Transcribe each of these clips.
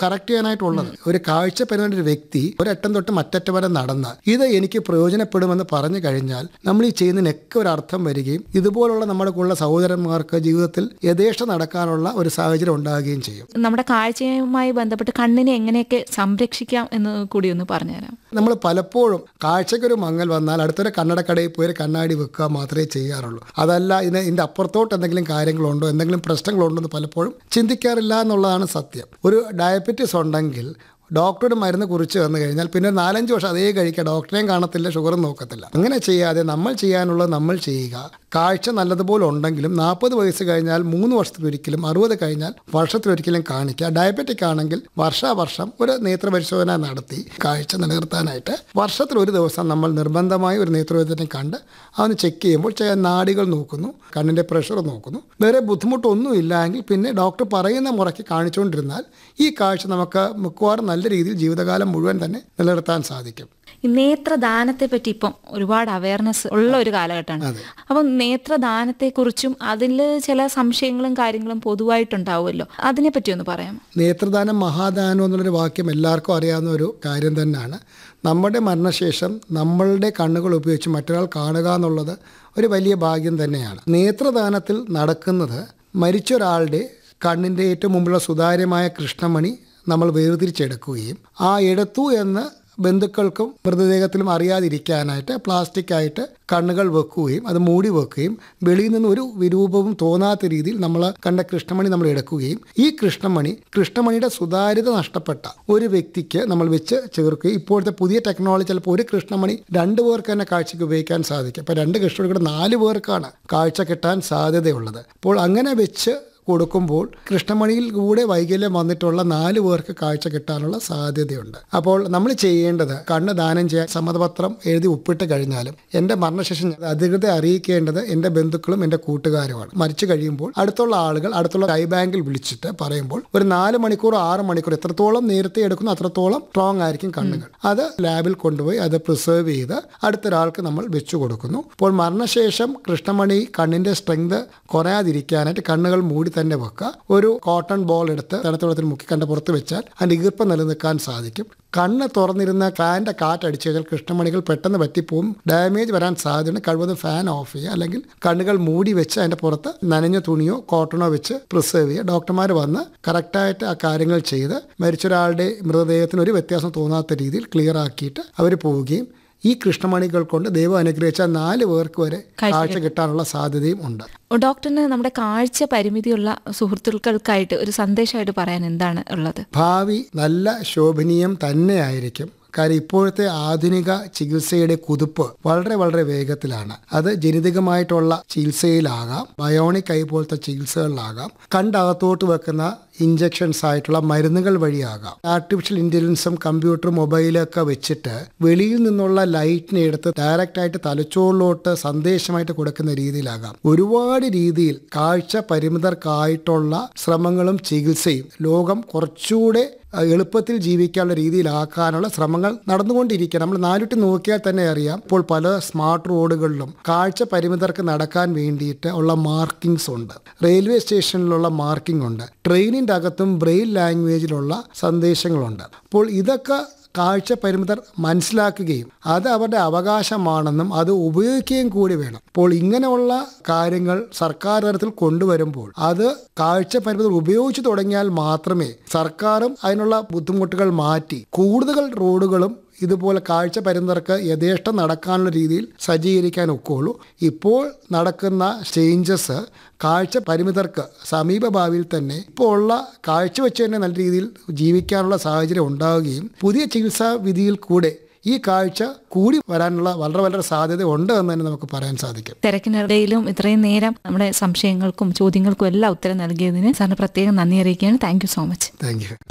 correct ചെയ്യാനായിട്ടുള്ളത് ഒരു കാഴ്ച പരിമിത ഒരു വ്യക്തി ഒരറ്റം തൊട്ട് മറ്ററ്റം വരെ നടന്ന് ഇത് എനിക്ക് പ്രയോജനപ്പെടുമെന്ന് പറഞ്ഞു കഴിഞ്ഞാൽ നമ്മൾ ഈ ചെയ്യുന്നതിനൊക്കെ ഒരു അർത്ഥം വരികയും ഇതുപോലുള്ള നമ്മുടെ കൂടെ സഹോദരന്മാർക്ക് ജീവിതത്തിൽ യഥേഷ്ട നടക്കാനുള്ള ഒരു സാഹചര്യം ഉണ്ടാകുകയും ചെയ്യും നമ്മുടെ കാഴ്ചയുമായി ബന്ധപ്പെട്ട് കണ്ണിനെ എങ്ങനെയൊക്കെ സംരക്ഷിക്കാം എന്ന് കൂടി ഒന്ന് പറഞ്ഞുതരാം നമ്മൾ പലപ്പോഴും കാഴ്ചക്കൊരു മങ്ങൽ വന്നാൽ അടുത്തൊരു കണ്ണടക്കടയിൽ പോയി ഒരു കണ്ണാടി വെക്കുക മാത്രമേ ചെയ്യാറുള്ളൂ അതല്ല ഇതിന് ഇതിൻ്റെ അപ്പുറത്തോട്ട് എന്തെങ്കിലും കാര്യങ്ങളുണ്ടോ എന്തെങ്കിലും പ്രശ്നങ്ങളുണ്ടോ എന്ന് പലപ്പോഴും ചിന്തിക്കാറില്ല എന്നുള്ളതാണ് സത്യം ഒരു ഡയബറ്റിസ് ഉണ്ടെങ്കിൽ ഡോക്ടറുടെ മരുന്ന് കുറിച്ച് വന്നു കഴിഞ്ഞാൽ പിന്നെ നാലഞ്ച് വർഷം അതേ കഴിക്കുക ഡോക്ടറെയും കാണത്തില്ല ഷുഗറും നോക്കത്തില്ല അങ്ങനെ ചെയ്യാതെ നമ്മൾ ചെയ്യാനുള്ളത് നമ്മൾ ചെയ്യുക കാഴ്ച നല്ലതുപോലെ ഉണ്ടെങ്കിലും നാൽപ്പത് വയസ്സ് കഴിഞ്ഞാൽ മൂന്ന് വർഷത്തിലൊരിക്കലും അറുപത് കഴിഞ്ഞാൽ വർഷത്തിലൊരിക്കലും കാണിക്കുക ഡയബറ്റിക് ആണെങ്കിൽ വർഷാവർഷം ഒരു നേത്രപരിശോധന നടത്തി കാഴ്ച നിലനിർത്താനായിട്ട് വർഷത്തിൽ ഒരു ദിവസം നമ്മൾ നിർബന്ധമായി ഒരു നേത്രവൈദ്യനെ കണ്ട് അവന് ചെക്ക് ചെയ്യുമ്പോൾ ചില നാടികൾ നോക്കുന്നു കണ്ണിൻ്റെ പ്രഷർ നോക്കുന്നു വേറെ ബുദ്ധിമുട്ടൊന്നും ഇല്ലെങ്കിൽ പിന്നെ ഡോക്ടർ പറയുന്ന മുറയ്ക്ക് കാണിച്ചുകൊണ്ടിരുന്നാൽ ഈ കാഴ്ച നമുക്ക് മിക്കവാറും നല്ല രീതിയിൽ ജീവിതകാലം മുഴുവൻ തന്നെ നിലനിർത്താൻ സാധിക്കും ഈ നേത്രദാനത്തെ പറ്റി ഇപ്പം ഒരുപാട് അവയർനെസ് ഉള്ള ഒരു കാലഘട്ടമാണ് അപ്പം നേത്രദാനത്തെക്കുറിച്ചും അതിൽ ചില സംശയങ്ങളും കാര്യങ്ങളും പൊതുവായിട്ടുണ്ടാവുമല്ലോ അതിനെപ്പറ്റി ഒന്ന് പറയാം നേത്രദാനം മഹാദാനം എന്നുള്ളൊരു വാക്യം എല്ലാവർക്കും അറിയാവുന്ന ഒരു കാര്യം തന്നെയാണ് നമ്മുടെ മരണശേഷം നമ്മളുടെ കണ്ണുകൾ ഉപയോഗിച്ച് മറ്റൊരാൾ കാണുക എന്നുള്ളത് ഒരു വലിയ ഭാഗ്യം തന്നെയാണ് നേത്രദാനത്തിൽ നടക്കുന്നത് മരിച്ചൊരാളുടെ കണ്ണിൻ്റെ ഏറ്റവും മുമ്പുള്ള സുതാര്യമായ കൃഷ്ണമണി നമ്മൾ വേർതിരിച്ചെടുക്കുകയും ആ എടുത്തു എന്ന് ബന്ധുക്കൾക്കും മൃതദേഹത്തിലും അറിയാതിരിക്കാനായിട്ട് പ്ലാസ്റ്റിക് ആയിട്ട് കണ്ണുകൾ വെക്കുകയും അത് മൂടി വെക്കുകയും വെളിയിൽ നിന്ന് ഒരു വിരൂപവും തോന്നാത്ത രീതിയിൽ നമ്മൾ കണ്ട കൃഷ്ണമണി നമ്മൾ എടുക്കുകയും ഈ കൃഷ്ണമണി കൃഷ്ണമണിയുടെ സുതാര്യത നഷ്ടപ്പെട്ട ഒരു വ്യക്തിക്ക് നമ്മൾ വെച്ച് ചേർക്കുകയും ഇപ്പോഴത്തെ പുതിയ ടെക്നോളജി ചിലപ്പോൾ ഒരു കൃഷ്ണമണി രണ്ട് പേർക്ക് തന്നെ കാഴ്ചയ്ക്ക് ഉപയോഗിക്കാൻ സാധിക്കും അപ്പോൾ രണ്ട് കൃഷ്ണമണിയുടെ നാല് പേർക്കാണ് കാഴ്ച കിട്ടാൻ സാധ്യതയുള്ളത് അപ്പോൾ അങ്ങനെ വെച്ച് കൊടുക്കുമ്പോൾ കൃഷ്ണമണിയിൽ കൂടെ വൈകല്യം വന്നിട്ടുള്ള നാല് പേർക്ക് കാഴ്ച കിട്ടാനുള്ള സാധ്യതയുണ്ട് അപ്പോൾ നമ്മൾ ചെയ്യേണ്ടത് കണ്ണ് ദാനം ചെയ്യാൻ സമ്മതപത്രം എഴുതി ഒപ്പിട്ട് കഴിഞ്ഞാലും എൻ്റെ മരണശേഷം അധികൃതരെ അറിയിക്കേണ്ടത് എൻ്റെ ബന്ധുക്കളും എൻ്റെ കൂട്ടുകാരുമാണ് മരിച്ചു കഴിയുമ്പോൾ അടുത്തുള്ള ആളുകൾ അടുത്തുള്ള ഐ ബാങ്കിൽ വിളിച്ചിട്ട് പറയുമ്പോൾ ഒരു നാല് മണിക്കൂർ ആറ് മണിക്കൂർ എത്രത്തോളം നേരത്തെ എടുക്കുന്നു അത്രത്തോളം സ്ട്രോങ് ആയിരിക്കും കണ്ണുകൾ അത് ലാബിൽ കൊണ്ടുപോയി അത് പ്രിസർവ് ചെയ്ത് അടുത്തൊരാൾക്ക് നമ്മൾ വെച്ചു കൊടുക്കുന്നു അപ്പോൾ മരണശേഷം കൃഷ്ണമണി കണ്ണിൻ്റെ സ്ട്രെങ്ത് കുറയാതിരിക്കാനായിട്ട് കണ്ണുകൾ മൂടി തന്നെ വെക്കുക ഒരു കോട്ടൺ ബോൾ എടുത്ത് തണുത്ത വെള്ളത്തിൽ മുക്കി കണ്ട പുറത്ത് വെച്ചാൽ അതിൻ്റെ ഈർപ്പം നിലനിൽക്കാൻ സാധിക്കും കണ്ണ് തുറന്നിരുന്ന ഫാൻ്റെ കാറ്റടിച്ചു കഴിഞ്ഞാൽ കൃഷ്ണമണികൾ പെട്ടെന്ന് പറ്റിപ്പോവും ഡാമേജ് വരാൻ സാധ്യതയുണ്ട് കഴിവതും ഫാൻ ഓഫ് ചെയ്യുക അല്ലെങ്കിൽ കണ്ണുകൾ മൂടി വെച്ച് അതിൻ്റെ പുറത്ത് നനഞ്ഞ തുണിയോ കോട്ടണോ വെച്ച് പ്രിസേർവ് ചെയ്യുക ഡോക്ടർമാർ വന്ന് കറക്റ്റായിട്ട് ആ കാര്യങ്ങൾ ചെയ്ത് മരിച്ചൊരാളുടെ മൃതദേഹത്തിന് ഒരു വ്യത്യാസം തോന്നാത്ത രീതിയിൽ ക്ലിയർ ആക്കിയിട്ട് അവർ പോവുകയും ഈ കൃഷ്ണമണികൾ കൊണ്ട് ദൈവം അനുഗ്രഹിച്ച നാല് പേർക്ക് വരെ കാഴ്ച കിട്ടാനുള്ള സാധ്യതയും ഉണ്ട് ഡോക്ടറിന് നമ്മുടെ കാഴ്ച പരിമിതിയുള്ള സുഹൃത്തുക്കൾക്കായിട്ട് ഒരു സന്ദേശമായിട്ട് പറയാൻ എന്താണ് ഉള്ളത് ഭാവി നല്ല ശോഭനീയം തന്നെയായിരിക്കും കാര്യം ഇപ്പോഴത്തെ ആധുനിക ചികിത്സയുടെ കുതിപ്പ് വളരെ വളരെ വേഗത്തിലാണ് അത് ജനിതകമായിട്ടുള്ള ചികിത്സയിലാകാം ബയോണിക് ഐ പോലത്തെ ചികിത്സകളിലാകാം കണ്ടകത്തോട്ട് വെക്കുന്ന ഇഞ്ചക്ഷൻസ് ആയിട്ടുള്ള മരുന്നുകൾ വഴിയാകാം ആർട്ടിഫിഷ്യൽ ഇന്റലിജൻസും കമ്പ്യൂട്ടറും മൊബൈലും ഒക്കെ വെച്ചിട്ട് വെളിയിൽ നിന്നുള്ള ലൈറ്റിനെ എടുത്ത് ഡയറക്റ്റ് ആയിട്ട് തലച്ചോറിലോട്ട് സന്ദേശമായിട്ട് കൊടുക്കുന്ന രീതിയിലാകാം ഒരുപാട് രീതിയിൽ കാഴ്ച പരിമിതർക്കായിട്ടുള്ള ശ്രമങ്ങളും ചികിത്സയും ലോകം കുറച്ചുകൂടെ എളുപ്പത്തിൽ ജീവിക്കാനുള്ള രീതിയിലാക്കാനുള്ള ശ്രമങ്ങൾ നടന്നുകൊണ്ടിരിക്കുക നമ്മൾ നാലുട്ടി നോക്കിയാൽ തന്നെ അറിയാം ഇപ്പോൾ പല സ്മാർട്ട് റോഡുകളിലും കാഴ്ച പരിമിതർക്ക് നടക്കാൻ വേണ്ടിയിട്ട് ഉള്ള മാർക്കിങ്സ് ഉണ്ട് റെയിൽവേ സ്റ്റേഷനിലുള്ള മാർക്കിംഗ് ഉണ്ട് ട്രെയിനിൻ്റെ അകത്തും ബ്രെയിൽ ലാംഗ്വേജിലുള്ള സന്ദേശങ്ങളുണ്ട് അപ്പോൾ ഇതൊക്കെ കാഴ്ച പരിമിതർ മനസ്സിലാക്കുകയും അത് അവരുടെ അവകാശമാണെന്നും അത് ഉപയോഗിക്കുകയും കൂടി വേണം അപ്പോൾ ഇങ്ങനെയുള്ള കാര്യങ്ങൾ സർക്കാർ തലത്തിൽ കൊണ്ടുവരുമ്പോൾ അത് കാഴ്ച പരിമിതർ ഉപയോഗിച്ചു തുടങ്ങിയാൽ മാത്രമേ സർക്കാരും അതിനുള്ള ബുദ്ധിമുട്ടുകൾ മാറ്റി കൂടുതൽ റോഡുകളും ഇതുപോലെ കാഴ്ച പരിമിതർക്ക് യഥേഷ്ടം നടക്കാനുള്ള രീതിയിൽ സജ്ജീകരിക്കാൻ ഒക്കുള്ളൂ ഇപ്പോൾ നടക്കുന്ന ചേഞ്ചസ് കാഴ്ച പരിമിതർക്ക് സമീപ ഭാവിയിൽ തന്നെ ഇപ്പോൾ ഉള്ള കാഴ്ച വെച്ച് തന്നെ നല്ല രീതിയിൽ ജീവിക്കാനുള്ള സാഹചര്യം ഉണ്ടാവുകയും പുതിയ ചികിത്സാ വിധിയിൽ കൂടെ ഈ കാഴ്ച കൂടി വരാനുള്ള വളരെ വളരെ സാധ്യത ഉണ്ട് എന്ന് തന്നെ നമുക്ക് പറയാൻ സാധിക്കും തിരക്കിനിടയിലും ഇത്രയും നേരം നമ്മുടെ സംശയങ്ങൾക്കും ചോദ്യങ്ങൾക്കും എല്ലാം ഉത്തരം നൽകിയതിന് സാറിന് പ്രത്യേകം നന്ദി അറിയിക്കുകയാണ് thank you so much thank you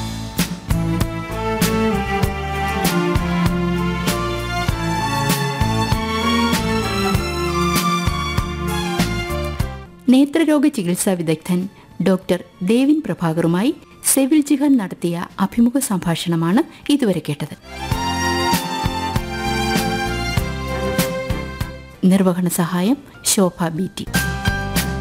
നേത്രരോഗ ചികിത്സാ വിദഗ്ധൻ ഡോക്ടർ ദേവിൻ പ്രഭാകറുമായി സെവിൽ ജിഹാൻ നടത്തിയ അഭിമുഖ സംഭാഷണമാണ് ഇതുവരെ കേട്ടത് നിർവഹണ സഹായം ശോഭ ബി ടി